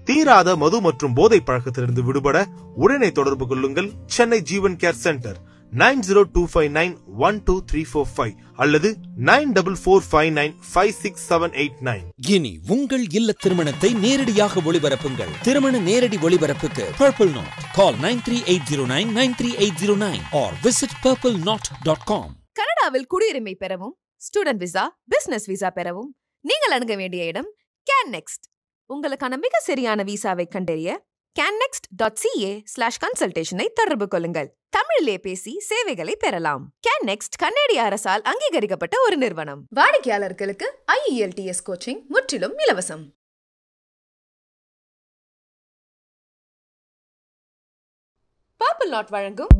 தீராத மது மற்றும் போதை பழக்கத்திலிருந்து விடுபட உடனே தொடர்பு கொள்ளுங்கள் Chennai Jeevan care centre nine zero two five nine one two three four five அல்லது nine double four five nine five six seven eight nine இனி உங்கள் இல்ல திருமணத்தை நேரடியாக ஒளிபரப்புங்கள் திருமண நேரடி ஒளிபரப்புக்கு purple knot call nine three eight zero nine nine three eight zero nine or visit purple knot dot com கனடாவில் குடியுரிமை பெறவும் ஸ்டூடெண்ட் விசா பிசினஸ் விசா பெறவும் நீங்கள் அணுக வேண்டிய இடம் கேன் நெக்ஸ்ட் உங்களுக்கான மிக சரியான விசாவை கண்டறிய கேன்னெக்ஸ்ட் டாட் சிஏ ஸ்லாஷ் கன்சல்டேஷனை தொடர்பு கொள்ளுங்கள் தமிழிலே பேசி சேவைகளை பெறலாம் கேன்னெக்ஸ்ட் கன்னடிய அரசால் அங்கீகரிக்கப்பட்ட ஒரு நிறுவனம் வாடிக்கையாளர்களுக்கு ஐஇஎல்டிஎஸ் கோச்சிங் முற்றிலும் இலவசம் பர்பிள் நாட் வழங்கும்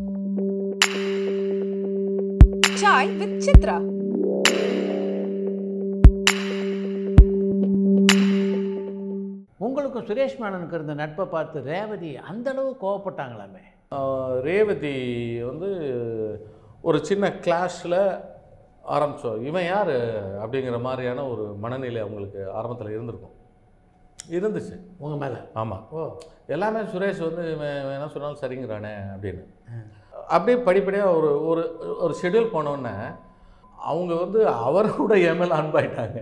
சாய் வித் சித்ரா உங்களுக்கும் சுரேஷ் மேனனுக்கு இருந்த நட்பை பார்த்து ரேவதி அந்த அளவு கோவப்பட்டாங்களாமே ஆஹ் ரேவதி வந்து ஒரு சின்ன கிளாஷில் ஆரம்பித்தோம் இவன் யார் அப்படிங்கிற மாதிரியான ஒரு மனநிலை அவங்களுக்கு ஆரம்பத்தில் இருந்திருக்கும் இருந்துச்சு உங்க மேல ஆமாம் ஓ எல்லாமே சுரேஷ் வந்து இவன் இவன் என்ன சொன்னாலும் சரிங்கிறானே அப்படின்னு அப்படியே படிப்படியாக ஒரு ஒரு ஒரு ஷெட்யூல் போனோடனே அவங்க வந்து அவர் கூட என் மேலே அன்பாயிட்டாங்க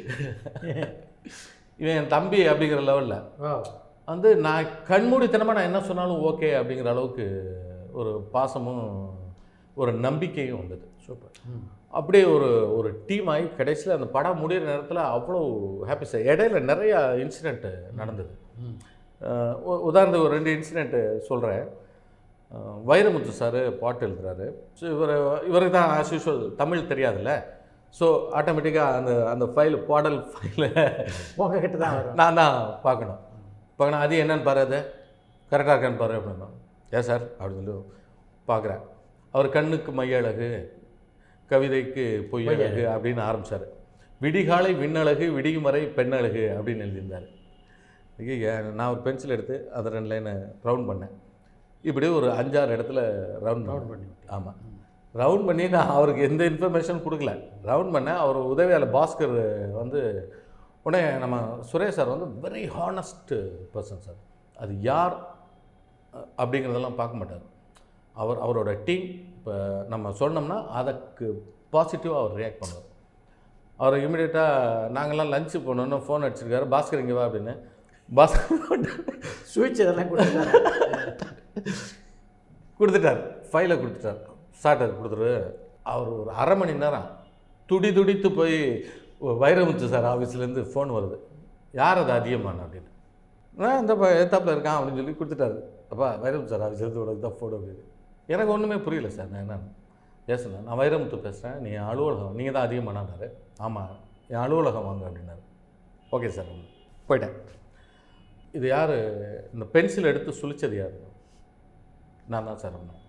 இவன் என் தம்பி அப்படிங்கிற லெவலில் ஓ வந்து நான் கண்மூடித்தனமாக நான் என்ன சொன்னாலும் ஓகே அப்படிங்கிற அளவுக்கு ஒரு பாசமும் ஒரு நம்பிக்கையும் வந்தது சூப்பர் அப்படியே ஒரு ஒரு டீம் ஆகி கடைசியில் அந்த படம் முடிகிற நேரத்தில் அவ்வளோ ஹாப்பி சார் இடையில நிறையா இன்சிடெண்ட்டு நடந்தது அஹ் உ- உதாரணத்துக்கு ஒரு ரெண்டு இன்சிடெண்ட்டு சொல்கிறேன் வைரமுத்து சார் பாட்டு எழுதுறாரு ஸோ இவர் இவருக்கு தான் ஆஸ் யூஷுவல் தமிழ் தெரியாதுல்ல ஸோ ஆட்டோமேட்டிக்காக அந்த அந்த ஃபைல் பாடல் ஃபைலை உங்ககிட்ட தான் வரும் நான் தான் பார்க்கணும் பார்க்கணும் அது என்னன்னு பாரு அது கரெக்டாக இருக்கான்னு பாரு அப்படின்னா ஏன் சார் அப்படின்னு சொல்லி பார்க்குறேன் அவர் கண்ணுக்கு மையழகு கவிதைக்கு பொய்யழகு அப்படின்னு ஆரம்பிச்சார் விடிகாலை விண்ணழகு விடியும் வரை பெண்ணழகு அப்படின்னு எழுதியிருந்தார் ஐயா நான் ஒரு பென்சில் எடுத்து அதை ரெண்டு லைனை ரவுண்ட் பண்ணேன் இப்படி ஒரு அஞ்சாறு இடத்துல ரவுண்ட் Round பண்ணி பண்ணி ஆமாம் ரவுண்ட் பண்ணி நான் அவருக்கு எந்த இன்ஃபர்மேஷன் கொடுக்கல ரவுண்ட் பண்ணேன் அவர் உதவியாளர் பாஸ்கர் வந்து உடனே நம்ம சுரேஷ் சார் வந்து வெரி ஹானஸ்ட் பர்சன் சார் அது யார் அஹ், அப்படிங்கிறதெல்லாம் பார்க்க மாட்டார் அவர் அவரோட டீம் இப்போ நம்ம சொன்னோம்னா அதுக்கு பாசிட்டிவாக அவர் ரியாக்ட் பண்ணுவார் அவர் இமிடியேட்டாக நாங்கள்லாம் லஞ்சு போனோன்னு ஃபோன் அடிச்சிருக்காரு பாஸ்கர் இங்கே வா அப்படின்னு பாஸ்கர் ஸ்விட்ச் இதெல்லாம் கொடுத்தாரு கொடுத்துட்டார் ஃபைலை கொடுத்துட்டார் சார்ட்டர் கொடுத்துரு அவர் ஒரு அரை மணி நேரம் துடி துடித்து போய் வைரமுத்து சார் ஆஃபீஸ்லேருந்து ஃபோன் வருது யார் அது அதிகமான அப்படின்னு நான் இந்த ஏத்தாப்பில் இருக்கான் அப்படின்னு சொல்லி கொடுத்துட்டாரு அப்பா வைரமுத்து சார் ஆஃபீஸ்லேருந்து உனக்கு தான் ஃபோன் அப்படின்னு எனக்கு ஒன்றுமே புரியல சார் நான் என்னன்னு பேசுனேன் நான் வைரமுத்து பேசுகிறேன் நீ என் அலுவலகம் நீங்கள் தான் அதிகமானாரு ஆமாம் என் அலுவலகம் வாங்க அப்படின்னாரு ஓகே சார் போயிட்டேன் இது யார் இந்த பென்சில் எடுத்து சுழிச்சது யார் நான் தான் சார் அப்படின்னேன்.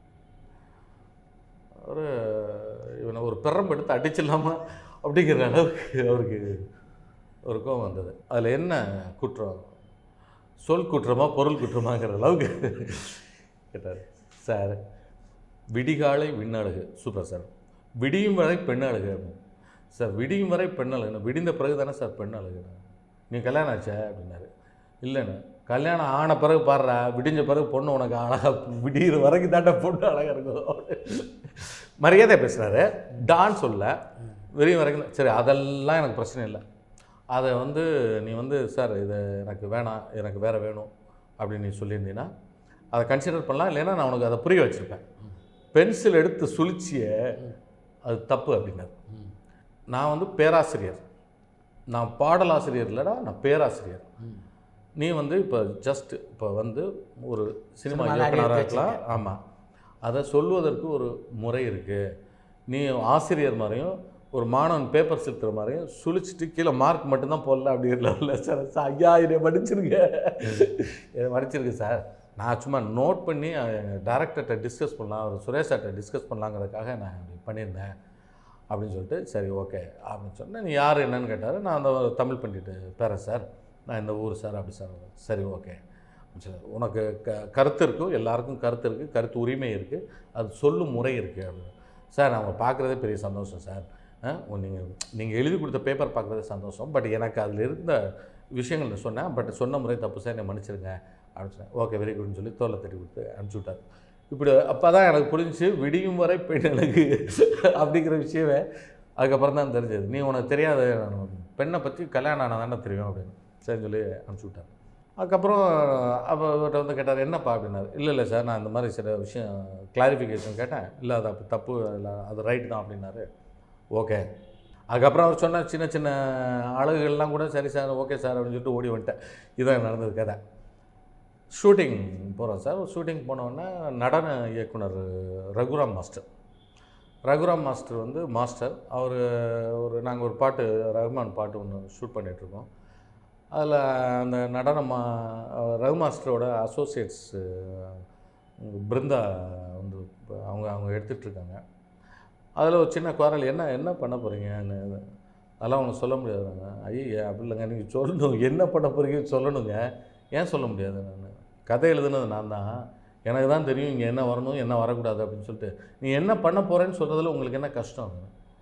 ஒரு இவனை ஒரு பெரம் எடுத்து அடிச்சிடலாமா அப்படிங்கிற அளவுக்கு அவருக்கு ஒரு கோவம் வந்தது அதில் என்ன குற்றம் சொல் குற்றமா பொருள் குற்றமாங்கிற அளவுக்கு கேட்டார் சார் விடிகாலை விண்ணழகு சூப்பர் சார் விடியும் வரை பெண் அழகு அப்படின்னு. சார் விடியும் வரை பெண் அழகு விடிந்த பிறகு தானே சார் பெண் அழகு நீ கல்யாணம் ஆச்சா அப்படின்னாரு இல்லைன்னு கல்யாணம் ஆன பிறகு பாடுறா விடிஞ்ச பிறகு பொண்ணு உனக்கு அழகாக விடிகிற வரைக்கும் தாண்டா பொண்ணு அழகாக இருக்கும் மரியாதை பேசுகிறாரு டான் சொல்ல வெறியும் வரைக்கும் தான். சரி அதெல்லாம் எனக்கு பிரச்சனை இல்லை அதை வந்து நீ வந்து சார் இது எனக்கு வேணாம் எனக்கு வேறு வேணும் அப்படின்னு நீ சொல்லியிருந்தீங்கன்னா அதை கன்சிடர் பண்ணலாம் இல்லைன்னா நான் உனக்கு அதை புரிய வச்சுருப்பேன் பென்சில் எடுத்து சுழிச்சிய அது தப்பு அப்படின்னாரு நான் வந்து பேராசிரியர் நான் பாடலாசிரியர் இல்லைடா நான் பேராசிரியர் நீ வந்து இப்போ ஜஸ்ட் இப்போ வந்து ஒரு சினிமா சினிமால இயக்குனராக அறிவிப்பு இருக்கலாம் ஆமாம் அதை சொல்வதற்கு ஒரு முறை இருக்குது நீ ஆசிரியர் மாதிரியும் ஒரு மாணவன் பேப்பர் செலுத்துற மாதிரியும் சுழிச்சிட்டு கீழே மார்க் மட்டும்தான் போடல அப்படிங்கிற இல்லை சார் சார் ஐயா என்னை மன்னிச்சிருங்க என்னை மன்னிச்சிருக்கு சார் நான் சும்மா நோட் பண்ணி டேரக்டர்கிட்ட டிஸ்கஸ் பண்ணலாம் அவர் சுரேஷ் சார்கிட்ட டிஸ்கஸ் பண்ணலாங்கிறதுக்காக நான் இப்படி பண்ணியிருந்தேன் அப்படின்னு சொல்லிட்டு சரி ஓகே அப்படின்னு சொன்னேன் நீ யார் என்னன்னு கேட்டார் நான் அந்த தமிழ் பண்டிட்டு பேரன் சார் நான் இந்த ஊர் சார் அப்படி சார் சரி ஓகே சரி உனக்கு க கருத்து இருக்கும் எல்லாருக்கும் கருத்து இருக்குது கருத்து உரிமை இருக்குது அது சொல்லும் முறை இருக்குது அப்படின்னு சார் அவங்க பார்க்குறதே பெரிய சந்தோஷம் சார் நீங்கள் நீங்கள் எழுதி கொடுத்த பேப்பர் பார்க்குறதே சந்தோஷம் பட் எனக்கு அதில் இருந்த விஷயங்கள் நான் சொன்னேன் பட் சொன்ன முறை தப்பு சார் என்னை மன்னிச்சிருங்க அப்படின்னு சொன்னேன் ஓகே வெரி குட்னு சொல்லி தோலை தட்டி கொடுத்து அனுப்பிச்சி விட்டார் இப்படி அப்போ தான் எனக்கு புரிஞ்சுச்சு விடியும் வரை பெண் எனக்கு அப்படிங்கிற விஷயமே அதுக்கப்புறம் தான் தெரிஞ்சது நீ உனக்கு தெரியாத பெண்ணை பற்றி கல்யாணம் ஆனால் தானே தெரியும் அப்படின்னு சரின்னு சொல்லி அனுப்பிச்சி விட்டார் அதுக்கப்புறம் அப்போ இவர்கிட்ட வந்து கேட்டார் என்னப்பா அப்படின்னாரு இல்லை இல்லை சார் நான் இந்த மாதிரி சில விஷயம் கிளாரிஃபிகேஷன் கேட்டேன் இல்லை அது அப்போ தப்பு இல்லை அது ரைட் தான் அப்படின்னாரு ஓகே அதுக்கப்புறம் அவர் சொன்ன சின்ன சின்ன அழகுகள்லாம் கூட சரி சார் ஓகே சார் அப்படின்னு சொல்லிட்டு ஓடி வந்துட்டேன் இதான் நடந்தது கதை ஷூட்டிங் போகிறோம் சார் ஷூட்டிங் போனோடனே நடன இயக்குனர் ரகுராம் மாஸ்டர் ரகுராம் மாஸ்டர் வந்து மாஸ்டர் அவர் ஒரு நாங்கள் ஒரு பாட்டு ரகுமான் பாட்டு ஒன்று ஷூட் பண்ணிகிட்ருக்கோம் அதில் அந்த நடன மா ரகு மாஸ்டரோட அசோசியேட்ஸ் பிருந்தா வந்து இப்ப அவங்க அவங்க எடுத்துகிட்ருக்காங்க அதில் ஒரு சின்ன குரல் என்ன என்ன பண்ண போகிறீங்கன்னு அதெல்லாம் அவங்க சொல்ல முடியாதுங்க ஐயா அப்படி இல்லைங்க நீங்கள் சொல்லணும் என்ன பண்ண போகிறீங்கன்னு சொல்லணுங்க ஏன் சொல்ல முடியாது நான் கதை எழுதுனது நான் தான் எனக்கு தான் தெரியும் இங்கே என்ன வரணும் என்ன வரக்கூடாது அப்படின்னு சொல்லிட்டு நீ என்ன பண்ண போகிறேன்னு சொல்கிறதுல உங்களுக்கு என்ன கஷ்டம்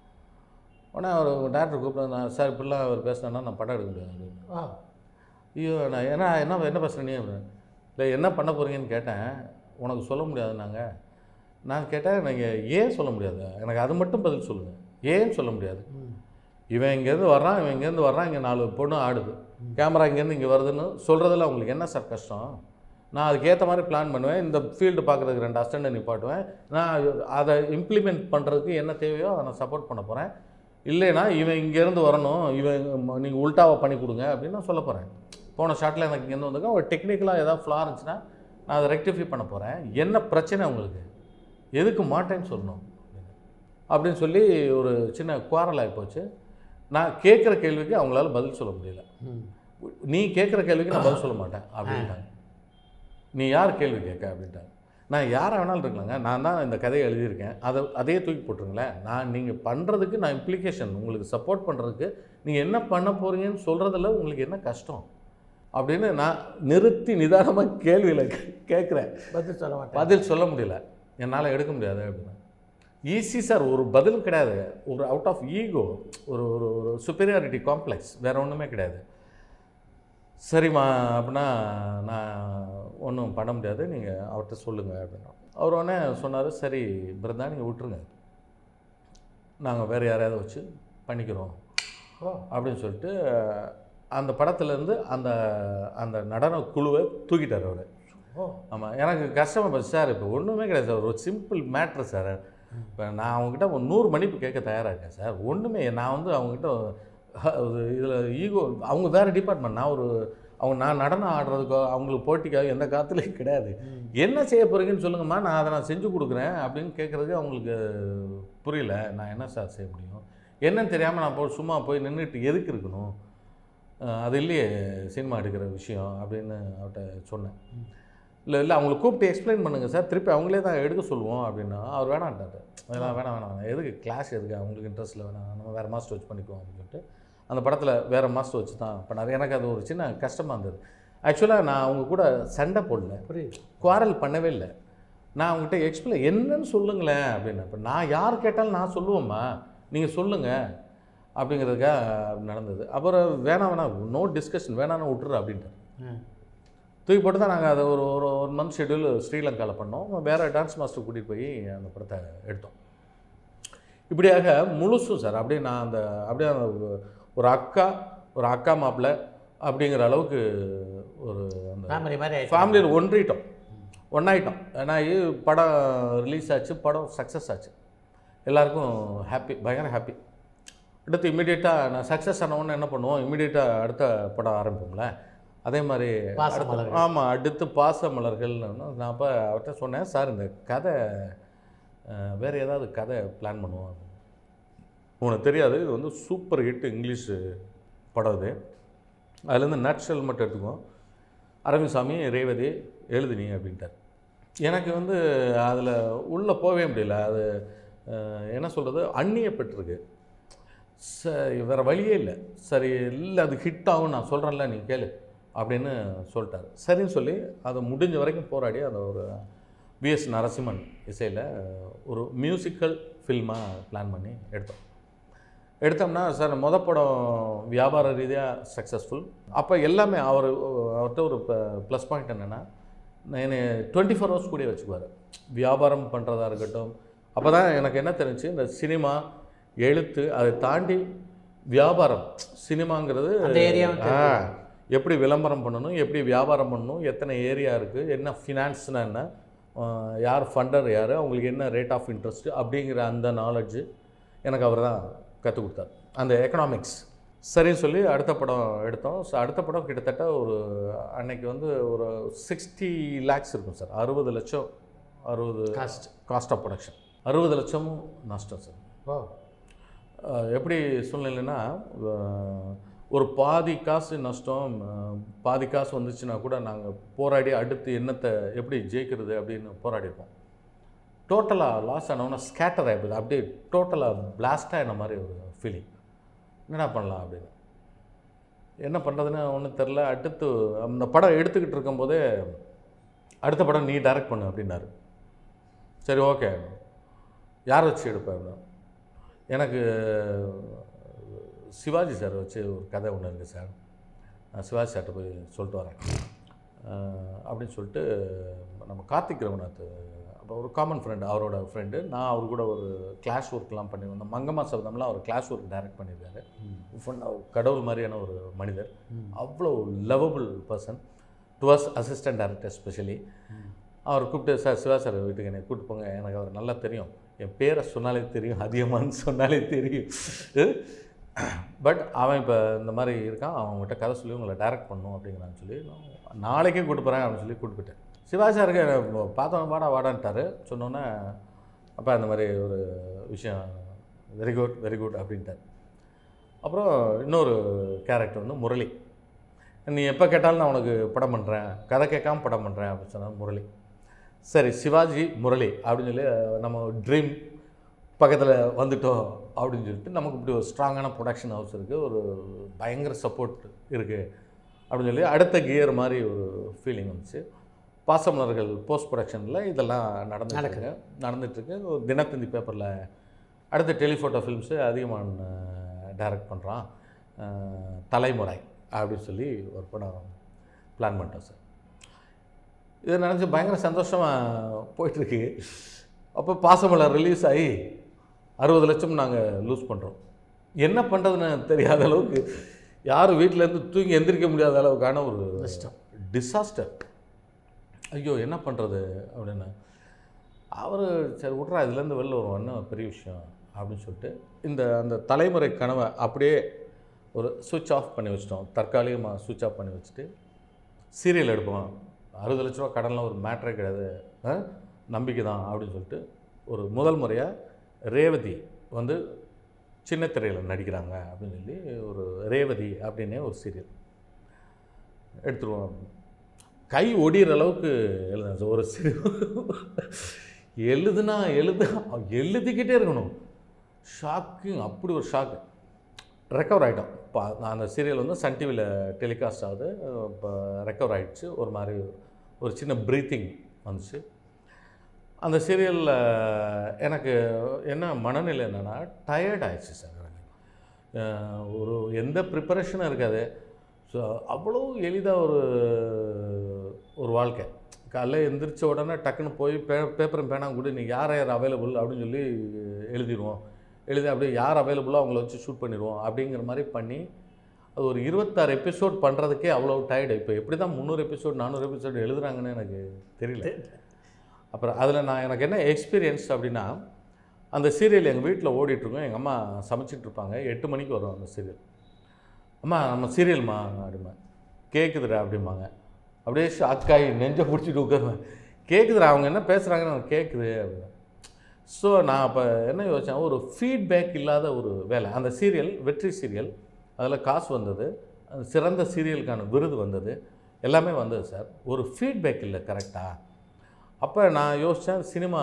உடனே அவர் டேரக்டர் கூப்பிட்டு நான் சார் இப்படிலாம் அவர் பேசினா நான் படம் எடுக்க முடியாது அப்படின்னு ஆ ஐயோ நான் என்ன என்ன என்ன பேசுகிறேன் நீ அப்படின்னு இல்லை என்ன பண்ண போகிறீங்கன்னு கேட்டேன் உனக்கு சொல்ல முடியாது நாங்கள் நான் கேட்டேன் நீங்கள் ஏன் சொல்ல முடியாது எனக்கு அது மட்டும் பதில் சொல்லுங்கள் ஏன் சொல்ல முடியாது ம் இவன் இங்கேருந்து வர்றான் இவன் இங்கேருந்து வர்றான் இங்கே நாலு பொண்ணு ஆடுது கேமரா இங்கேருந்து இங்கே வருதுன்னு சொல்கிறதுல உங்களுக்கு என்ன சார் கஷ்டம் நான் அதுக்கேற்ற மாதிரி பிளான் பண்ணுவேன் இந்த ஃபீல்டு பார்க்குறதுக்கு ரெண்டு அஸ்டண்டை நிப்பாட்டுவேன் நான் அதை இம்ப்ளிமெண்ட் பண்ணுறதுக்கு என்ன தேவையோ அதை நான் சப்போர்ட் பண்ண போகிறேன் இல்லைன்னா இவன் இங்கேருந்து வரணும் இவன் நீங்கள் உல்ட்டாவை பண்ணி கொடுங்க அப்படின்னு நான் சொல்ல போகிறேன் போன ஷாட்டில் எனக்கு இங்கேருந்து வந்திருக்கேன் ஒரு டெக்னிக்கலாக ஏதாவது ஃப்ளா இருந்துச்சுன்னா நான் அதை ரெக்டிஃபை பண்ண போகிறேன் என்ன பிரச்சனை உங்களுக்கு எதுக்கு மாட்டேன்னு சொல்லணும் அப்படின்னு சொல்லி ஒரு சின்ன குவாரல் ஆகி போச்சு நான் கேட்குற கேள்விக்கு அவங்களால பதில் சொல்ல முடியல ம் நீ கேட்குற கேள்விக்கு நான் பதில் சொல்ல மாட்டேன் அப்படின்ட்டாங்க நீ யார் கேள்வி கேட்க அப்படின்ட்டாங்க நான் யாரை வேணாலும் இருக்கலாங்க நான் தான் இந்த கதையை எழுதியிருக்கேன் அதை அதையே தூக்கி போட்டுருங்களேன் நான் நீங்கள் பண்ணுறதுக்கு நான் இம்ப்ளிகேஷன் உங்களுக்கு சப்போர்ட் பண்ணுறதுக்கு நீங்கள் என்ன பண்ண போகிறீங்கன்னு சொல்கிறதுல உங்களுக்கு என்ன கஷ்டம் அப்படின்னு நான் நிறுத்தி நிதானமாக கேள்வியில் கேட்குறேன் பதில் சொல்ல மாட்டேன் பதில் சொல்ல முடியல என்னால் எடுக்க முடியாது அப்படின்னா ஈஸி சார் ஒரு பதில் கிடையாது ஒரு அவுட் ஆஃப் ஈகோ ஒரு ஒரு ஒரு சுப்பீரியாரிட்டி காம்ப்ளெக்ஸ் வேறு ஒன்றுமே கிடையாது சரிம்மா அப்படின்னா நான் ஒன்றும் பண்ண முடியாது நீங்கள் அவர்கிட்ட சொல்லுங்கள் அப்படின்னா அவர் உடனே சொன்னார் சரி பிறந்தா நீங்கள் விட்டுருங்க நாங்கள் வேறு யாரையாவது வச்சு பண்ணிக்கிறோம் ஓ அப்படின்னு சொல்லிட்டு அந்த படத்துலேருந்து அந்த அந்த நடன குழுவை தூக்கிட்டார் அவர் ஓ ஆமாம் எனக்கு கஷ்டமாக போச்சு சார் இப்போ ஒன்றுமே கிடையாது சார் ஒரு சிம்பிள் மேட்ரு சார் இப்போ நான் அவங்ககிட்ட ஒரு நூறு மன்னிப்பு கேட்க தயாராக இருக்கேன் சார் ஒன்றுமே நான் வந்து அவங்ககிட்ட இதில் ஈகோ அவங்க வேறு டிபார்ட்மெண்ட் நான் ஒரு அவங்க நான் நடனம் ஆடுறதுக்கோ அவங்களுக்கு போட்டிக்காக எந்த காத்துலையும் கிடையாது என்ன செய்ய போகிறீங்கன்னு சொல்லுங்கம்மா நான் அதை நான் செஞ்சு கொடுக்குறேன் அப்படின்னு கேட்குறதுக்கு அவங்களுக்கு புரியல நான் என்ன சார் செய்ய முடியும் என்னன்னு தெரியாமல் நான் போய் சும்மா போய் நின்றுட்டு எதுக்கு இருக்கணும் அஹ் அது இல்லையே சினிமா எடுக்கிற விஷயம் அப்படின்னு அவர்கிட்ட சொன்னேன் இல்லை இல்லை அவங்களை கூப்பிட்டு எக்ஸ்பிளைன் பண்ணுங்கள் சார் திருப்பி அவங்களே தான் எடுக்க சொல்லுவோம் அப்படின்னா அவர் வேணான்ட்டார் அதெல்லாம் வேணாம் வேணாம் வேணாம் எதுக்கு கிளாஸ் எதுக்கு அவங்களுக்கு இன்ட்ரெஸ்ட்டில் வேணாம் நம்ம வேறு மாஸ்டர் வச்சு பண்ணிக்குவோம் அப்படின்னு சொல்லிட்டு அந்த படத்தில் வேறு மாஸ்டர் வச்சு தான் பண்ணார் எனக்கு அது ஒரு சின்ன கஷ்டமாக இருந்தது ஆக்சுவலாக நான் அவங்க கூட சண்டை போடல புரியுது குவாரல் பண்ணவே இல்லை நான் அவங்ககிட்ட எக்ஸ்பிளைன் என்னன்னு சொல்லுங்களேன் அப்படின்னு இப்போ நான் யார் கேட்டாலும் நான் சொல்லுவேம்மா நீங்கள் சொல்லுங்கள் அப்படிங்கிறதுக்காக நடந்தது அப்புறம் வேணாம் வேணாம் நோ டிஸ்கஷன் வேணாம்னு விட்டுரு அப்படின்ட்டு ம் தூக்கி போட்டு தான் நாங்கள் அதை ஒரு ஒரு ஒன் மந்த் ஷெட்யூல் ஸ்ரீலங்காவில் பண்ணோம் வேறு டான்ஸ் மாஸ்டர் கூட்டிகிட்டு போய் அந்த படத்தை எடுத்தோம் இப்படியாக முழுசும் சார் அப்படியே நான் அந்த அப்படியே அந்த ஒரு அக்கா ஒரு அக்கா மாப்பிள்ளை அப்படிங்கிற அளவுக்கு ஒரு அந்த ஃபேமிலி மாதிரி ஆயிடுச்சு. ஃபேமிலியில் ஒன்றிட்டோம் ஒன்றாயிட்டோம் ஏன்னா இது படம் ரிலீஸ் ஆச்சு படம் சக்ஸஸ் ஆச்சு எல்லாருக்கும் ஹாப்பி பயங்கர ஹாப்பி அடுத்து இம்மிடியேட்டாக நான் சக்ஸஸ் ஆனவொன்னே என்ன பண்ணுவோம் இம்மிடியேட்டாக அடுத்த படம் ஆரம்பிப்போம்ல அதே மாதிரி பாசமலர்கள். ஆமாம் அடுத்து பாச மலர்கள்னு நான் அப்போ அவர்கிட்ட சொன்னேன் சார் இந்த கதை அஹ், வேறு ஏதாவது கதை பிளான் பண்ணுவோம் உனக்கு தெரியாது இது வந்து சூப்பர் ஹிட் இங்கிலீஷ் படம் இது அதுலேருந்து நட்ஷல் மட்டும் எடுத்துக்குவோம் அரவிந்த்சாமி ரேவதி எழுதுனி அப்படின்ட்டார் எனக்கு வந்து அதில் உள்ளே போகவே முடியல அது அஹ், என்ன சொல்கிறது அந்நியப்பட்டிருக்கு சரி வேறு வழியே இல்லை சரி இல்லை அது ஹிட் ஆகும் நான் சொல்கிறேன்ல நீ கேளு அப்படின்னு சொல்லிட்டார் சரின்னு சொல்லி அதை முடிஞ்ச வரைக்கும் போராடி அந்த ஒரு விஎஸ் நரசிம்மன் இசையில் ஒரு மியூசிக்கல் ஃபில்மாக பிளான் பண்ணி எடுத்தோம் எடுத்தோம்னா சார் மொத படம் வியாபார ரீதியாக சக்ஸஸ்ஃபுல் அப்போ எல்லாமே அவர் அவர்கிட்ட ஒரு ப்ளஸ் பாயிண்ட் என்னென்னா என்னை டுவெண்ட்டி ஃபோர் ஹவர்ஸ் கூட வச்சுக்குவார் வியாபாரம் பண்ணுறதா இருக்கட்டும் அப்போ தான் எனக்கு என்ன தெரிஞ்சு இந்த சினிமா எழுத்து அதை தாண்டி வியாபாரம் சினிமாங்கிறது அந்த ஏரியாவும் ஆ, எப்படி விளம்பரம் பண்ணணும் எப்படி வியாபாரம் பண்ணணும் எத்தனை ஏரியா இருக்குது என்ன ஃபினான்ஸ்னா என்ன ஆ, யார் ஃபண்டர் யார் அவங்களுக்கு என்ன ரேட் ஆஃப் இன்ட்ரெஸ்ட் அப்படிங்கிற அந்த நாலேஜு எனக்கு அவர் தான் கற்றுக் கொடுத்தார் அந்த எக்கனாமிக்ஸ் சரின்னு சொல்லி அடுத்த படம் எடுத்தோம் ஸோ அடுத்த படம் கிட்டத்தட்ட ஒரு அன்னைக்கு வந்து ஒரு சிக்ஸ்டி லேக்ஸ் இருக்கும் சார் அறுபது லட்சம் அறுபது Cost. காஸ்ட் ஆஃப் ப்ரொடக்ஷன் அறுபது லட்சமும் நஷ்டம் சார் ஓ அஹ் எப்படி சூழ்நிலைன்னா அஹ் ஒரு பாதி காசு நஷ்டம் அஹ் பாதி காசு வந்துச்சுன்னா கூட நாங்கள் போராடி அடுத்து என்னத்தை எப்படி ஜெயிக்கிறது அப்படின்னு போராடிருக்கோம் டோட்டலாக லாஸ் ஆனவொன்னே ஸ்கேட்டர் ஆகிடுது அப்படியே டோட்டலாக பிளாஸ்ட் ஆகின மாதிரி ஒரு ஃபீலிங் என்னடா பண்ணலாம் அப்படின்னு என்ன பண்ணுறதுன்னு ஒன்றும் தெரில அடுத்து அந்த படம் எடுத்துக்கிட்டு இருக்கும்போதே அடுத்த படம் நீ டைரக்ட் பண்ணு அப்படின்னாரு சரி ஓகே யார் வச்சு எடுப்பேன் அப்படின்னா எனக்கு சிவாஜி சார் வச்சு ஒரு கதை ஒன்று இருக்குது சார் நான் சிவாஜி சார்கிட்ட போய் சொல்லிட்டு வரேன் அஹ் அப்படின்னு சொல்லிட்டு நம்ம கார்த்திக் ரகுநாத் அப்போ ஒரு காமன் ஃப்ரெண்டு அவரோட ஃப்ரெண்டு நான் அவர் கூட ஒரு கிளாஸ் ஒர்க்லாம் பண்ணி வந்தோம் மங்கம்மா சபதம்லாம் அவர் கிளாஸ் ஒர்க் டைரக்ட் பண்ணியிருக்காரு Fun- அவர் கடவுள் மாதிரியான ஒரு மனிதர் அவ்வளோ lovable person towards assistant director specially அவர் கூப்பிட்டு சார் சிவா சார் வீட்டுக்கு என்னை கூப்பிட்டு போங்க எனக்கு அவர் நல்லா தெரியும் என் பேரை சொன்னாலே தெரியும் அதிகமான்னு சொன்னாலே தெரியும் பட் அவன் இப்போ இந்த மாதிரி இருக்கான் அவங்ககிட்ட கதை சொல்லி உங்களை டைரக்ட் பண்ணும் அப்படிங்கிறான்னு சொல்லி நான் நாளைக்கே கூப்பிட்டு போகிறேன் அப்படின்னு சொல்லி கூப்பிட்டு போயிட்டேன் சிவா சாருக்கு பார்த்தவன் வாடா வாடான்ட்டாரு சொன்னோன்னே அப்போ இந்த மாதிரி ஒரு விஷயம் வெரி குட் வெரி குட் அப்படின்ட்டார் அப்புறம் இன்னொரு கேரக்டர் வந்து முரளி நீ எப்போ கேட்டாலும் நான் உனக்கு படம் பண்ணுறேன் கதை கேட்காம படம் பண்ணுறேன் அப்படின்னு சொன்னார் முரளி சரி சிவாஜி முரளி அப்படின்னு சொல்லி அஹ், நம்ம ட்ரீம் பக்கத்தில் வந்துட்டோம் அப்படின்னு சொல்லிட்டு நமக்கு இப்படி ஒரு ஸ்ட்ராங்கான ப்ரொடக்ஷன் ஹவுஸ் இருக்குது ஒரு பயங்கர சப்போர்ட் இருக்குது அப்படின்னு சொல்லி அடுத்த கியர் மாதிரி ஒரு ஃபீலிங் வந்துச்சு பாசமலர்கள் போஸ்ட் ப்ரொடக்ஷனில் இதெல்லாம் நடந்துருக்கு நடந்துட்டுருக்கு ஒரு தினத்தந்தி பேப்பரில் அடுத்த டெலிஃபோட்டோ ஃபிலிம்ஸு அதிகமான டைரக்ட் பண்ணுறான் தலைமுறை அப்படின்னு சொல்லி ஒரு படம் பிளான் பண்ணிட்டோம் சார் இதை நினச்சி பயங்கர சந்தோஷமாக போயிட்டுருக்கு அப்போ பாசமலர் ரிலீஸ் ஆகி அறுபது லட்சம் நாங்கள் லூஸ் பண்ணுறோம் என்ன பண்ணுறதுன்னு தெரியாத அளவுக்கு யாரும் வீட்டிலேருந்து தூங்கி எந்திரிக்க முடியாத அளவுக்கான ஒரு கஷ்டம். டிசாஸ்டர் ஐயோ என்ன பண்ணுறது அப்படின்னு அவர் சரி விட்றா இதுலேருந்து வெளில வருவோம் என்ன பெரிய விஷயம் அப்படின்னு சொல்லிட்டு இந்த அந்த தலைமுறை கனவை அப்படியே ஒரு சுவிட்ச் ஆஃப் பண்ணி வச்சிட்டோம் தற்காலிகமாக சுவிட்ச் ஆஃப் பண்ணி வச்சுட்டு சீரியல் எடுப்போம் அறுபது லட்ச ரூபா கடனில் ஒரு மேட்ரே கிடையாது ஆ? நம்பிக்கை தான் அப்படின்னு சொல்லிட்டு ஒரு முதல் முறையாக ரேவதி வந்து சின்ன திரையில் நடிக்கிறாங்க அப்படின்னு சொல்லி ஒரு ரேவதி அப்படின்னே ஒரு சீரியல் எடுத்துருவோம் அப்படின்னு. கை ஒடிகிற அளவுக்கு எழுதுனேன் சார். ஒரு சிறு எழுதுனா எழுது எழுதிக்கிட்டே இருக்கணும் ஷாக்கிங் அப்படி ஒரு ஷாக்கு ரெக்கவர் ஆகிட்டோம் இப்போ அந்த சீரியல் வந்து சன் டிவியில் டெலிகாஸ்ட் ஆகுது இப்போ ரெக்கவர் ஆகிடுச்சு ஒரு மாதிரி ஒரு சின்ன ப்ரீத்திங் வந்துச்சு அந்த சீரியலில் எனக்கு என்ன மனநிலை என்னென்னா டயர்ட் ஆயிடுச்சு சார் எனக்கு அஹ் ஒரு எந்த ப்ரிப்பரேஷனும் இருக்காது ஸோ அவ்வளோ எளிதாக ஒரு ஒரு வாழ்க்கை காலைல எந்திரிச்ச உடனே டக்குன்னு போய் பே பேப்பரும் பேனா கூட நீ யார் யார் அவைலபிள் அப்படின்னு சொல்லி எழுதிடுவோம் எழுதி அப்படியே யார் அவைலபிளோ அவங்கள வச்சு ஷூட் பண்ணிடுவோம் அப்படிங்கிற மாதிரி பண்ணி அது ஒரு இருபத்தாறு எபிசோட் பண்ணுறதுக்கே அவ்வளோ டயர்டு இப்போ எப்படி தான் முந்நூறு எபிசோட் நானூறு எபிசோட் எழுதுறாங்கன்னு எனக்கு தெரியல அப்புறம் அதில் நான் எனக்கு என்ன எக்ஸ்பீரியன்ஸ் அப்படின்னா அந்த சீரியல் எங்கள் வீட்டில் ஓடிட்டுருக்கோம் எங்கள் அம்மா சமைச்சிட்டு இருப்பாங்க எட்டு மணிக்கு வரும் அந்த சீரியல் அம்மா நம்ம சீரியல்மா அப்படிமா கேட்குதுடா அப்படிம்பாங்க அப்படியே ஷாக்காகி நெஞ்சை பிடிச்சிட்டு உட்காருவேன் கேட்குதுடா அவங்க என்ன பேசுகிறாங்கன்னு எனக்கு கேட்குது அப்படின்னா ஸோ நான் அப்போ என்ன யோசித்தேன் ஒரு ஃபீட்பேக் இல்லாத ஒரு வேலை அந்த சீரியல் வெற்றி சீரியல் அதில் காசு வந்தது அந்த சிறந்த சீரியலுக்கான விருது வந்தது எல்லாமே வந்தது சார் ஒரு ஃபீட்பேக் இல்லை கரெக்டாக அப்போ நான் யோசித்தேன் சினிமா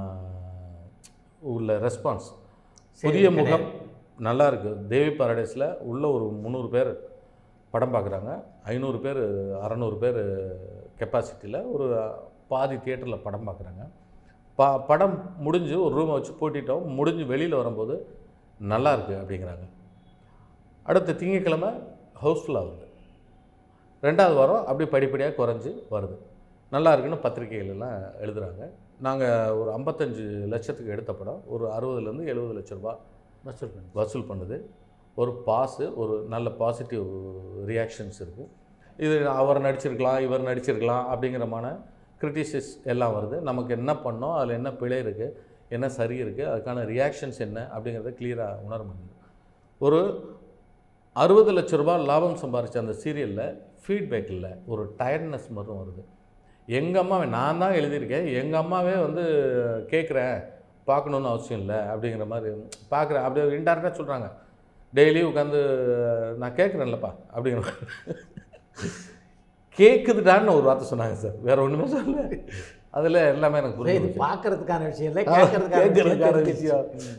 உள்ள ரெஸ்பான்ஸ் புதிய முகம் நல்லா இருக்குது தேவி பாரடைஸில் உள்ள ஒரு முந்நூறு பேர் படம் பார்க்குறாங்க ஐநூறு பேர் அறநூறு பேர் கெப்பாசிட்டியில் ஒரு பாதி தியேட்டரில் படம் பார்க்குறாங்க பா படம் முடிஞ்சு ஒரு ரூமை வச்சு பூட்டிட்டோம் முடிஞ்சு வெளியில் வரும்போது நல்லா இருக்கு அப்படிங்கிறாங்க அடுத்த திங்கட்கிழமை ஹவுஸ்ஃபுல்லாக வருது ரெண்டாவது வாரம் அப்படி படிப்படியாக குறைஞ்சி வருது நல்லா இருக்குன்னு பத்திரிகைகள் எல்லாம் எழுதுகிறாங்க நாங்கள் ஒரு ஐம்பத்தஞ்சு லட்சத்துக்கு எடுத்த படம் ஒரு அறுபதுலேருந்து எழுபது லட்ச ரூபா வசூல் பண்ணி வசூல் பண்ணுது ஒரு பாஸு ஒரு நல்ல பாசிட்டிவ் ரியாக்ஷன்ஸ் இருக்குது இது அவர் நடிச்சிருக்கலாம் இவர் நடிச்சிருக்கலாம் அப்படிங்கிறமான கிரிட்டிசிஸ் எல்லாம் வருது நமக்கு என்ன பண்ணோம் அதில் என்ன பிழை இருக்குது என்ன சரி இருக்குது அதுக்கான ரியாக்ஷன்ஸ் என்ன அப்படிங்கிறத கிளியராக உணர முடியுது ஒரு அறுபது லட்ச ரூபாய் லாபம் சம்பாரித்த அந்த சீரியலில் ஃபீட்பேக் இல்லை ஒரு டயர்ட்னஸ் மட்டும் வருது எங்கள் அம்மாவே நான் தான் எழுதியிருக்கேன் எங்கள் அம்மாவே வந்து கேட்குறேன் பார்க்கணுன்னு அவசியம் இல்லை அப்படிங்கிற மாதிரி பார்க்குறேன் அப்படியே இன்டெரக்டாக சொல்கிறாங்க டெய்லி உட்காந்து நான் கேட்குறேன்லப்பா அப்படிங்கிற மாதிரி கேட்குதுடான்னு ஒரு வார்த்தை சொன்னாங்க சார் வேற ஒன்றுமே சொல்லல அதில் எல்லாமே எனக்கு சரி, இது புரியுது பார்க்கறதுக்கான விஷயம் இல்லை ஆ, கேட்கறதுக்கான கேட்கறதுக்கான விஷயம் விஷயம்.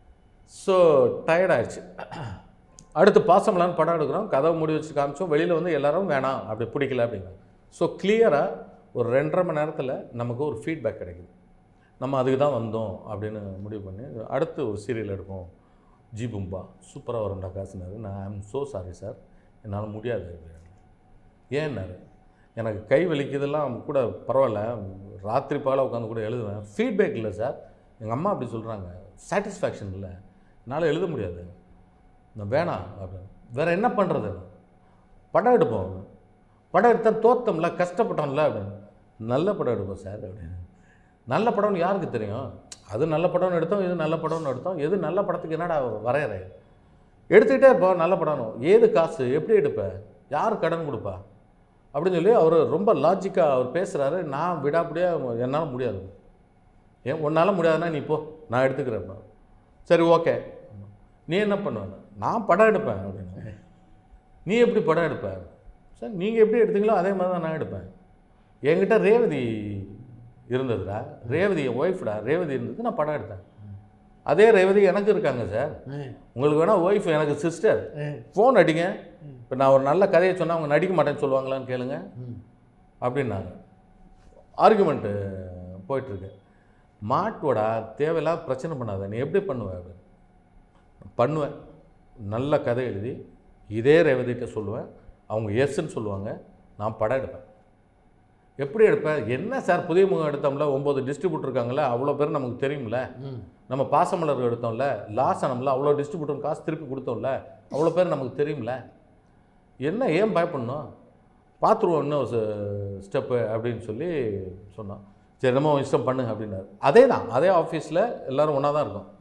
ஸோ டயர்டாயிடுச்சு அடுத்து பாசமலான்னு படம் எடுக்கிறோம் கதவை மூடி வச்சு காமிச்சோம் வெளியில் வந்து எல்லாரும் வேணாம் அப்படி பிடிக்கல அப்படிங்கிறாங்க ஸோ கிளியராக ஒரு ரெண்டரை மணி நேரத்தில் நமக்கு ஒரு ஃபீட்பேக் கிடைக்குது நம்ம அதுக்கு தான் வந்தோம் அப்படின்னு முடிவு பண்ணி அடுத்து ஒரு சீரியல் எடுப்போம் ஜி பும்பா சூப்பராக வரும்டா காசுனாரு நான் ஐம் ஸோ சாரி சார் என்னால் முடியாது அப்படின்னாரு. ஏன்னாரு எனக்கு கை வலிக்குதெல்லாம் கூட பரவாயில்ல ராத்திரி பால உட்காந்து கூட எழுதுவேன் ஃபீட்பேக் இல்லை சார் எங்கள் அம்மா அப்படி சொல்கிறாங்க சாட்டிஸ்ஃபேக்ஷன் இல்லை என்னால் எழுத முடியாது நான் வேணாம் அப்படின்னு வேறு என்ன பண்ணுறது படம் எடுப்போம் அப்படின்னு. படம் எடுத்தால் தோத்தம்ல கஷ்டப்பட்டோம்ல அப்படின்னு நல்ல படம் எடுப்போம் சார் அப்படின்னு நல்ல படம்னு யாருக்கு தெரியும் அது நல்ல படம்னு எடுத்தோம் இது நல்ல படம்னு எடுத்தோம் எது நல்ல படத்துக்கு என்னடா வரையறை எடுத்துக்கிட்டே இருப்போம் நல்ல படம் ஏது காசு எப்படி எடுப்ப யார் கடன் கொடுப்பா அப்படின்னு சொல்லி அவர் ரொம்ப லாஜிக்காக அவர் பேசுகிறாரு நான் விடாப்படியாக என்னால் முடியாது ஏன் உன்னால் முடியாதுன்னா நீ போ நான் எடுத்துக்கிறேன் சரி ஓகே நீ என்ன பண்ணுவேன் நான் படம் எடுப்பேன் அப்படின்னு நீ எப்படி படம் எடுப்ப சார் நீங்கள் எப்படி எடுத்தீங்களோ அதே மாதிரி தான் நான் எடுப்பேன் என்கிட்ட ரேவதி இருந்ததுடா ரேவதி என் ஒய்ஃப்டா ரேவதி இருந்தது நான் படம் எடுத்தேன் அதே ரேவதி எனக்கு இருக்காங்க சார் உங்களுக்கு வேணால் ஒய்ஃப் எனக்கு சிஸ்டர் ஃபோன் அடிங்க இப்போ நான் ஒரு நல்ல கதையை சொன்னால் அவங்க நடிக்க மாட்டேன்னு சொல்லுவாங்களான்னு கேளுங்க அப்படின்னாங்க ஆர்குமெண்ட்டு போயிட்டுருக்கு மாட்டுவடா தேவையில்லாத பிரச்சனை பண்ணாத நீ எப்படி பண்ணுவ அப்படின்னு பண்ணுவேன் நல்ல கதை எழுதி இதே ரேவதிட்ட சொல்லுவேன் அவங்க எஸ்ன்னு சொல்லுவாங்க நான் படம் எடுப்பேன் எப்படி எடுப்பேன் என்ன சார் புதிய முகம் எடுத்தோம்ல ஒம்பது டிஸ்ட்ரிபியூட்டர் இருக்காங்கல்ல அவ்வளோ பேர் நமக்கு தெரியும்ல நம்ம பாசமலர் எடுத்தோம்ல லாசனம்ல அவ்வளோ டிஸ்ட்ரிபியூட்டர் காசு திருப்பி கொடுத்தோம்ல அவ்வளோ பேர் நமக்கு தெரியும்ல என்ன ஏன் பயப்படணும் பார்த்துருவோம் இன்னும் ஸ்டெப்பு அப்படின்னு சொல்லி சொன்னோம் சரி நம்ம உன் இஷ்டம் பண்ணு அப்படின்னாரு அதே தான் அதே ஆஃபீஸில் எல்லோரும் ஒன்றா தான் இருக்கும்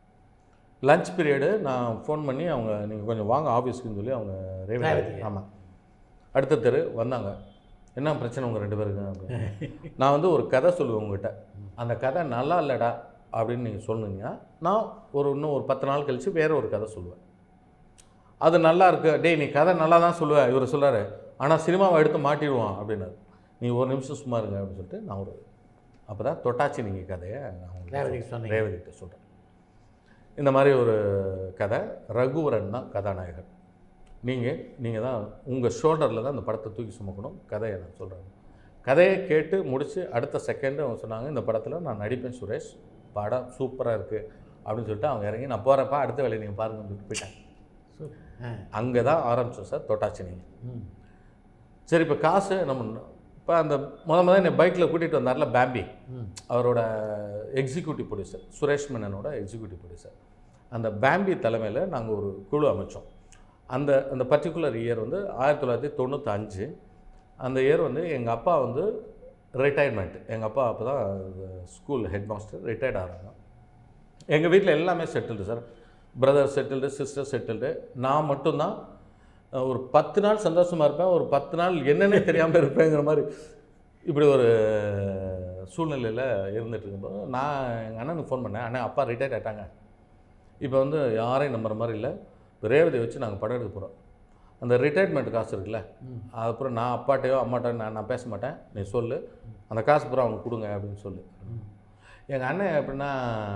லஞ்ச் பீரியடு நான் ஃபோன் பண்ணி அவங்க நீங்கள் கொஞ்சம் வாங்க ஆஃபீஸ்க்குன்னு சொல்லி அவங்க ரேவதி ரேவதி. ஆமாம் அடுத்த தெரு வந்தாங்க என்ன பிரச்சனை உங்கள் ரெண்டு பேருக்கு அப்படின்னு நான் வந்து ஒரு கதை சொல்லுவேன் உங்ககிட்ட அந்த கதை நல்லா இல்லைடா அப்படின்னு நீங்கள் சொன்னீங்கன்னா நான் ஒரு இன்னும் ஒரு பத்து நாள் கழித்து வேற ஒரு கதை சொல்லுவேன் அது நல்லா இருக்கு டேய் நீ கதை நல்லா தான் சொல்லுவேன் இவர் சொல்றாரு ஆனால் சினிமாவை எடுத்து மாட்டிடுவான் அப்படின்னாரு நீ ஒரு நிமிஷம் சும்மா இருங்க அப்படின்னு சொல்லிட்டு நான் ஒரு அப்போ தான் தொட்டாச்சி நீங்கள் கதையை நான் உங்களுக்கு ரேவதிக்கு சொன்னீங்க. ரேவதிகிட்ட சொல்கிறேன் இந்த மாதிரி ஒரு கதை ரகுவரன் தான் கதாநாயகர் நீங்கள் நீங்கள் தான் உங்கள் ஷோல்டரில் தான் இந்த படத்தை தூக்கி சுமக்கணும் கதையை நான் சொல்கிறேன் கதையை கேட்டு முடித்து அடுத்த செகண்டு அவங்க சொன்னாங்க இந்த படத்தில் நான் நடிப்பேன் சுரேஷ் படம் சூப்பராக இருக்குது அப்படின்னு சொல்லிட்டு அவங்க இறங்கி நான் போகிறப்ப அடுத்த வேலையை நீங்கள் பாருங்கன்னு சொல்லிட்டு போயிட்டாங்க அங்கே தான் ஆரம்பித்தோம் சார் தொட்டாச்சி நீங்கள் சரி இப்போ காசு நம்ம இப்போ அந்த முத முத என்னை பைக்கில் கூட்டிகிட்டு வந்தார்ல பேம்பி அவரோட எக்ஸிக்யூட்டிவ் ப்ரொடியூசர் சுரேஷ் மேனனோட எக்ஸிக்யூட்டிவ் ப்ரொடியூசர் அந்த பேம்பி தலைமையில் நாங்கள் ஒரு குழு அமைச்சோம் அந்த அந்த பர்டிகுலர் இயர் வந்து ஆயிரத்தி தொள்ளாயிரத்தி தொண்ணூத்தஞ்சு அந்த இயர் வந்து எங்கள் அப்பா வந்து ரிட்டையர்மெண்ட் எங்கள் அப்பா அப்போ தான் ஸ்கூல் ஹெட் மாஸ்டர் ரிட்டையர்ட் ஆகிறாங்க எங்கள் வீட்டில் எல்லாமே settled sir brother settled sister settled நான் மட்டும்தான் அஹ், ஒரு பத்து நாள் சந்தோஷமாக இருப்பேன் ஒரு பத்து நாள் என்னன்னே தெரியாமல் இருப்பேங்கிற மாதிரி இப்படி ஒரு சூழ்நிலையில் இருந்துட்டு இருக்கும்போது நான் எங்கள் அண்ணனுக்கு ஃபோன் பண்ணேன் அண்ணன் அப்பா ரிட்டையர்ட் ஆயிட்டாங்க இப்போ வந்து யாரையும் நம்புற மாதிரி இல்லை இப்போ ரேவதியை வச்சு நாங்கள் படம் எடுக்க போகிறோம் அந்த ரிட்டையர்மெண்ட் காசு இருக்குல்ல அப்புறம் நான் அப்பாட்டையோ அம்மாட்டையோ நான் நான் பேச மாட்டேன் நீ சொல்லு அந்த காசு பூரா அவங்க கொடுங்க அப்படின்னு சொல்லு எங்கள் அண்ணன் எப்படின்னா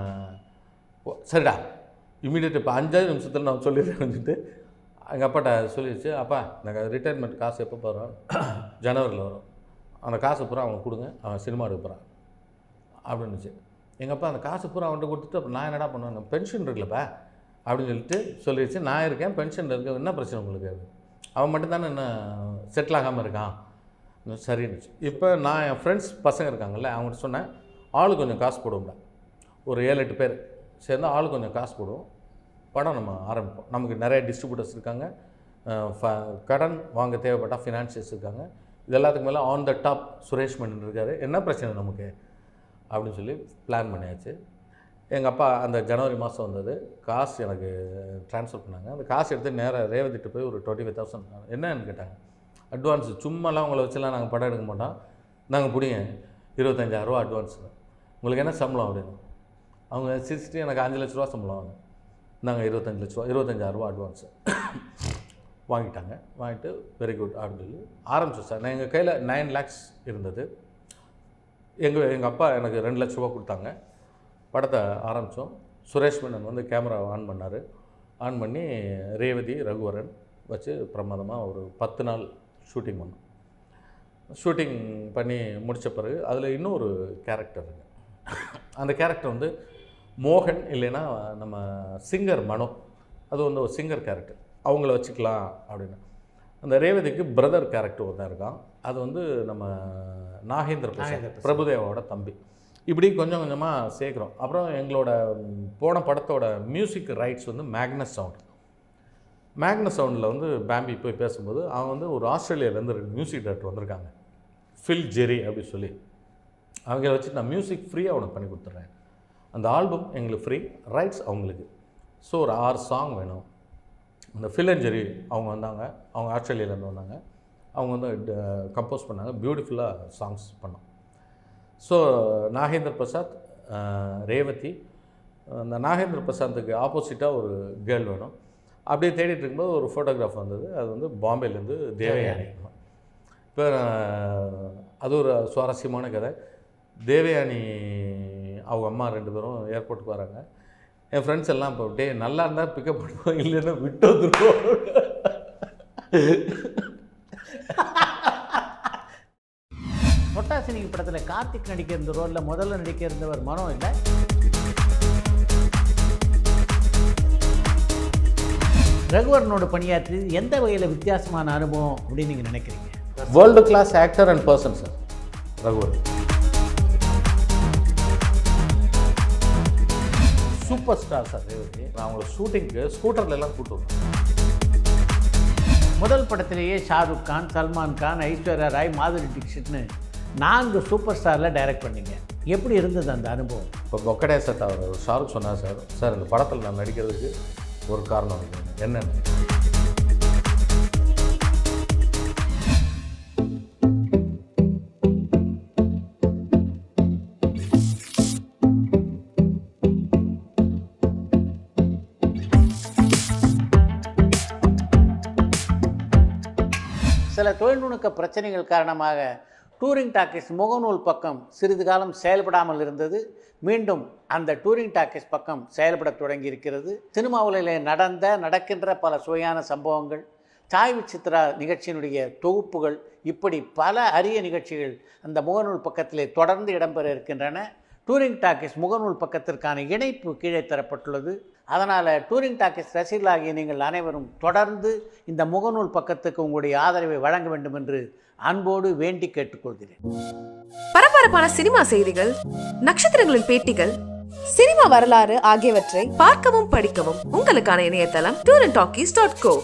"ஓ, சரிடா இமீடியட் இப்போ அஞ்சாவது நிமிஷத்தில் நான் சொல்லிடுறேன் சொல்லிட்டு எங்கள் அப்பாட்ட சொல்லிடுச்சு அப்பா எனக்கு ரிட்டையர்மெண்ட் காசு எப்போ வரும் ஜனவரியில் வரும் அந்த காசு பூரா அவங்க கொடுங்க அவன் சினிமா எடுக்க போகிறான் அப்படின்னுச்சு எங்கள் அப்பா அந்த காசு பூரா அவன்கிட்ட கொடுத்துட்டு அப்புறம் நான் என்னடா பண்ணுவேன் பென்ஷன் இருக்குல்லப்பா அப்படின்னு சொல்லிட்டு சொல்லிடுச்சு நான் இருக்கேன் பென்ஷனில் இருக்க என்ன பிரச்சனை உங்களுக்கு அவன் மட்டும் தானே என்ன செட்டில் ஆகாமல் இருக்கான் இன்னும் சரின்னு இப்போ நான் என் ஃப்ரெண்ட்ஸ் பசங்க இருக்காங்கல்ல அவங்ககிட்ட சொன்னேன் ஆளு கொஞ்சம் காசு போடுவோம்டா ஒரு ஏழு எட்டு பேர் சேர்ந்து ஆளு கொஞ்சம் காசு போடுவோம் படம் நம்ம ஆரம்பிப்போம் நமக்கு நிறைய டிஸ்ட்ரிபியூட்டர்ஸ் இருக்காங்க அஹ் ஃப- கடன் வாங்க தேவைப்பட்டால் ஃபினான்ஷியர்ஸ் இருக்காங்க இது எல்லாத்துக்கு மேலே ஆன் த டாப் சுரேஷ் மன்னன் இருக்கார் என்ன பிரச்சனை நமக்கு அப்படின்னு சொல்லி பிளான் பண்ணியாச்சு எங்கள் அப்பா அந்த ஜனவரி மாதம் வந்தது காசு எனக்கு ட்ரான்ஸ்ஃபர் பண்ணாங்க அந்த காசு எடுத்து நேராக ரேவதிட்டு போய் ஒரு டுவெண்ட்டி ஃபைவ் தௌசண்ட் என்னன்னு கேட்டாங்க அட்வான்ஸ் சும்மாலாம் உங்களை வச்சுலாம் நாங்கள் படம் எடுக்க மாட்டோம் நாங்கள் பிடிங்க இருபத்தஞ்சாயிரரூவா அட்வான்ஸ் உங்களுக்கு என்ன சம்பளம் அப்படின்னு அவங்க சிரிச்சிட்டு எனக்கு அஞ்சு லட்ச ரூபா சம்பளம் வாங்க நாங்கள் இருபத்தஞ்சு லட்ச ரூபா இருபத்தஞ்சாயிரரூவா அட்வான்ஸு வாங்கிட்டாங்க வாங்கிட்டு வெரி குட் அப்படின்னு சொல்லி ஆரம்பிச்சோம் சார் நான் எங்கள் கையில் நைன் லேக்ஸ் இருந்தது எங்கள் எங்கள் அப்பா எனக்கு ரெண்டு லட்ச ரூபா கொடுத்தாங்க படத்தை ஆரம்பித்தோம் சுரேஷ் மேனன் வந்து கேமரா ஆன் பண்ணார் ஆன் பண்ணி ரேவதி ரகுவரன் வச்சு பிரமாதமாக ஒரு பத்து நாள் ஷூட்டிங் பண்ணோம் ஷூட்டிங் பண்ணி முடித்த பிறகு அதில் இன்னொரு கேரக்டர் இருக்கு அந்த கேரக்டர் வந்து மோகன் இல்லைன்னா நம்ம சிங்கர் மனோ அது வந்து ஒரு சிங்கர் கேரக்டர் அவங்கள வச்சுக்கலாம் அப்படின்னு அந்த ரேவதிக்கு பிரதர் கேரக்டர் ஒருத்தன் இருக்கான் அது வந்து நம்ம நாகேந்திர நாகேந்திர பிரசாத் பிரசாத். பிரபுதேவாவோட தம்பி இப்படி கொஞ்சம் கொஞ்சமாக சேர்க்குறோம் அப்புறம் எங்களோட ம், போன படத்தோட மியூசிக் ரைட்ஸ் வந்து மேக்னஸ் சவுண்ட் மேக்னஸ் சவுண்டில் வந்து பேம்பி போய் பேசும்போது அவன் வந்து ஒரு ஆஸ்திரேலியாவிலேருந்து ரெண்டு மியூசிக் டைரக்டர் வந்திருக்காங்க ஃபில் ஜெரி அப்படி சொல்லி அவங்கள வச்சு நான் மியூசிக் ஃப்ரீயாக உனக்கு பண்ணி கொடுத்துட்றேன் அந்த ஆல்பம் எங்களுக்கு ஃப்ரீ ரைட்ஸ் அவங்களுக்கு ஸோ ஒரு ஆறு சாங் வேணும் இந்த ஃபில் அண்ட் ஜெரி அவங்க வந்தாங்க அவங்க ஆஸ்திரேலியாவிலேருந்து வந்தாங்க அவங்க வந்து கம்போஸ் பண்ணாங்க பியூட்டிஃபுல்லாக சாங்ஸ் பண்ணோம் ஸோ நாகேந்திர பிரசாத் அஹ், ரேவதி அந்த நாகேந்திர பிரசாத்துக்கு ஆப்போசிட்டாக ஒரு கேர்ள் வேணும் அப்படியே தேடிட்டு இருக்கும்போது ஒரு ஃபோட்டோகிராஃப் வந்தது அது வந்து பாம்பேலேருந்து தேவயானி இப்போ அது ஒரு சுவாரஸ்யமான கதை தேவயானி அவங்க அம்மா ரெண்டு பேரும் ஏர்போர்ட்டுக்கு வராங்க என் ஃப்ரெண்ட்ஸ் எல்லாம் இப்போ டே நல்லா இருந்தால் பிக்கப் பண்ணுவோம் இல்லைன்னா விட்டு வந்துருவோம் தொட்டாசினிக்கு படத்தில் கார்த்திக் நடிக்க இருந்த ரோலில் முதல்ல நடிக்க இருந்தவர் மனோ இல்லை ரகுவரனோட பணியாற்றி எந்த வகையில் வித்தியாசமான அனுபவம் அப்படின்னு நீங்கள் நினைக்கிறீங்க world class actor and person sir ரகுவர் சூப்பர் ஸ்டார் சார் ரேவதி நான் அவங்கள ஷூட்டிங்க்கு ஸ்கூட்டர்ல எல்லாம் கூட்டு வருவேன் முதல் படத்திலேயே ஷாருக் கான் சல்மான் கான் ஐஸ்வர்யா ராய் மாதுரி டிக்ஷிட்னு நான்கு சூப்பர் ஸ்டாரில் டைரக்ட் பண்ணீங்க எப்படி இருந்தது அந்த அனுபவம் இப்போ பொக்கடே சார் அவர் ஷாருக் சொன்னார் சார் சார் இந்த படத்தில் நான் நடிக்கிறதுக்கு ஒரு காரணம் இருக்கு என்னென்னு சில தொழில்நுட்ப பிரச்சனைகள் காரணமாக டூரிங் டாக்கீஸ் முகநூல் பக்கம் சிறிது காலம் செயல்படாமல் இருந்தது மீண்டும் அந்த டூரிங் டாக்கீஸ் பக்கம் செயல்படத் தொடங்கி இருக்கிறது சினிமாவிலே நடந்த நடக்கின்ற பல சுவையான சம்பவங்கள் சாய் விசித்ரா நிகழ்ச்சியினுடைய தொகுப்புகள் இப்படி பல அரிய நிகழ்ச்சிகள் அந்த முகநூல் பக்கத்திலே தொடர்ந்து இடம்பெற இருக்கின்றன டூரிங் டாக்கீஸ் முகநூல் பக்கத்திற்கான இணைப்பு கீழே தரப்பட்டுள்ளது அதனால் டூரிங் டாக்கீஸ் ரசிகர்களாகிய நீங்கள் அனைவரும் தொடர்ந்து இந்த முகநூல் பக்கத்துக்கு உங்களுடைய ஆதரவை வழங்க வேண்டும் என்று அன்போடு வேண்டி கேட்டுக்கொள்கிறேன் பரபரப்பான சினிமா செய்திகள் நட்சத்திரங்களின் பேட்டிகள் சினிமா வரலாறு ஆகியவற்றை பார்க்கவும் படிக்கவும் உங்களுக்கான இணையதளம் tour and talkies dot go